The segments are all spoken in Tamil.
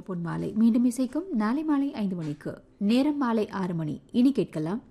பொன் மாலை மீண்டும் இசைக்கும் நாளை மாலை ஐந்து மணிக்கு நேரம் மாலை ஆறு மணி இனி கேட்கலாம்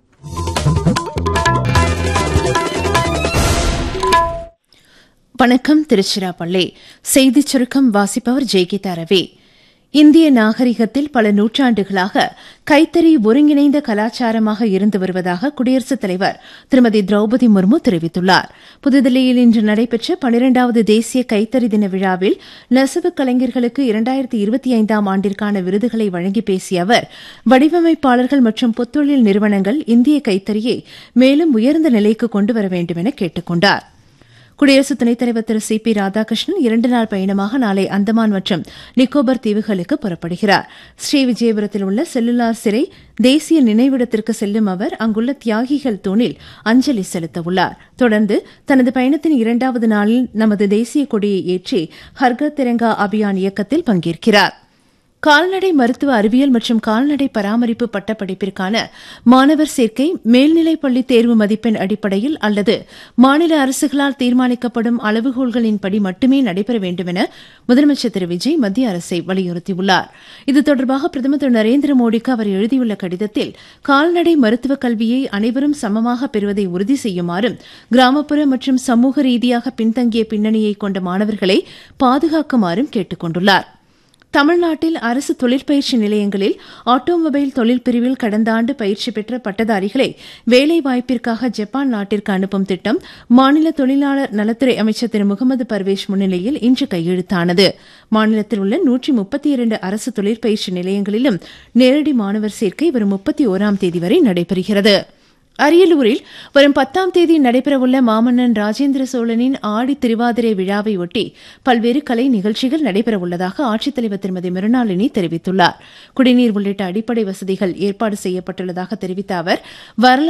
வணக்கம் திருச்சிராப்பள்ளி செய்திச் சுருக்கம் வாசிப்பவர் ஜெய்கீதா ரவி இந்திய நாகரிகத்தில் பல நூற்றாண்டுகளாக கைத்தறி ஒருங்கிணைந்த கலாச்சாரமாக இருந்து வருவதாக குடியரசுத் தலைவர் திருமதி திரௌபதி முர்மு தெரிவித்துள்ளார் புதுதில்லியில் இன்று நடைபெற்ற பனிரெண்டாவது தேசிய கைத்தறி தின விழாவில் நெசவு கலைஞர்களுக்கு இரண்டாயிரத்தி இருபத்தி ஐந்தாம் ஆண்டிற்கான விருதுகளை வழங்கி பேசிய அவர் வடிவமைப்பாளர்கள் மற்றும் புத்தொழில் நிறுவனங்கள் இந்திய கைத்தறியை மேலும் உயர்ந்த நிலைக்கு கொண்டுவர வேண்டும் என கேட்டுக் கொண்டாா் குடியரசு துணைத் தலைவர் திரு சி பி ராதாகிருஷ்ணன் இரண்டு நாள் பயணமாக நாளை அந்தமான் மற்றும் நிக்கோபர் தீவுகளுக்கு புறப்படுகிறார் ஸ்ரீவிஜயபுரத்தில் உள்ள செல்லுலார் சிறை தேசிய நினைவிடத்திற்கு செல்லும் அவர் அங்குள்ள தியாகிகள் தூணில் அஞ்சலி செலுத்தவுள்ளார் தொடர்ந்து தனது பயணத்தின் இரண்டாவது நாளில் நமது தேசிய கொடியை ஏற்றி ஹர்கர் திரங்கா அபியான் இயக்கத்தில் பங்கேற்கிறார் கால்நடை மருத்துவ அறிவியல் மற்றும் கால்நடை பராமரிப்பு பட்டப்படிப்பிற்கான மாணவர் சேர்க்கை மேல்நிலைப் பள்ளி தேர்வு மதிப்பெண் அடிப்படையில் அல்லது மாநில அரசுகளால் தீர்மானிக்கப்படும் அளவுகோல்களின்படி மட்டுமே நடைபெற வேண்டும் என முதலமைச்சர் திரு விஜய் மத்திய அரசை வலியுறுத்தியுள்ளார் இது தொடர்பாக பிரதமர் திரு நரேந்திர மோடிக்கு அவர் எழுதியுள்ள கடிதத்தில் கால்நடை மருத்துவக் கல்வியை அனைவரும் சமமாக பெறுவதை உறுதி செய்யுமாறும் கிராமப்புற மற்றும் சமூக ரீதியாக பின்தங்கிய பின்னணியை கொண்ட மாணவர்களை பாதுகாக்குமாறும் கேட்டுக் கொண்டுள்ளாா் தமிழ்நாட்டில் அரசு தொழிற்பயிற்சி நிலையங்களில் ஆட்டோமொபைல் தொழில் பிரிவில் கடந்த ஆண்டு பயிற்சி பெற்ற பட்டதாரிகளை வேலைவாய்ப்பிற்காக ஜப்பான் நாட்டிற்கு அனுப்பும் திட்டம் மாநில தொழிலாளர் நலத்துறை அமைச்சர் திரு முகமது பர்வேஷ் முன்னிலையில் இன்று கையெழுத்தானது மாநிலத்தில் உள்ள நூற்றி முப்பத்தி இரண்டு அரசு தொழிற்பயிற்சி நிலையங்களிலும் நேரடி மாணவர் சேர்க்கை வரும் முப்பத்தி ஓராம் தேதி வரை நடைபெறுகிறது அரியலூரில் வரும் பத்தாம் தேதி நடைபெறவுள்ள மாமன்னன் ராஜேந்திர சோழனின் ஆடி திருவாதிரை விழாவை ஒட்டி பல்வேறு கலை நிகழ்ச்சிகள் நடைபெறவுள்ளதாக ஆட்சித்தலைவர் திருமதி மிருணாளினி தெரிவித்துள்ளார் குடிநீர் உள்ளிட்ட அடிப்படை வசதிகள் ஏற்பாடு செய்யப்பட்டுள்ளதாக தெரிவித்த அவர் வரலாறு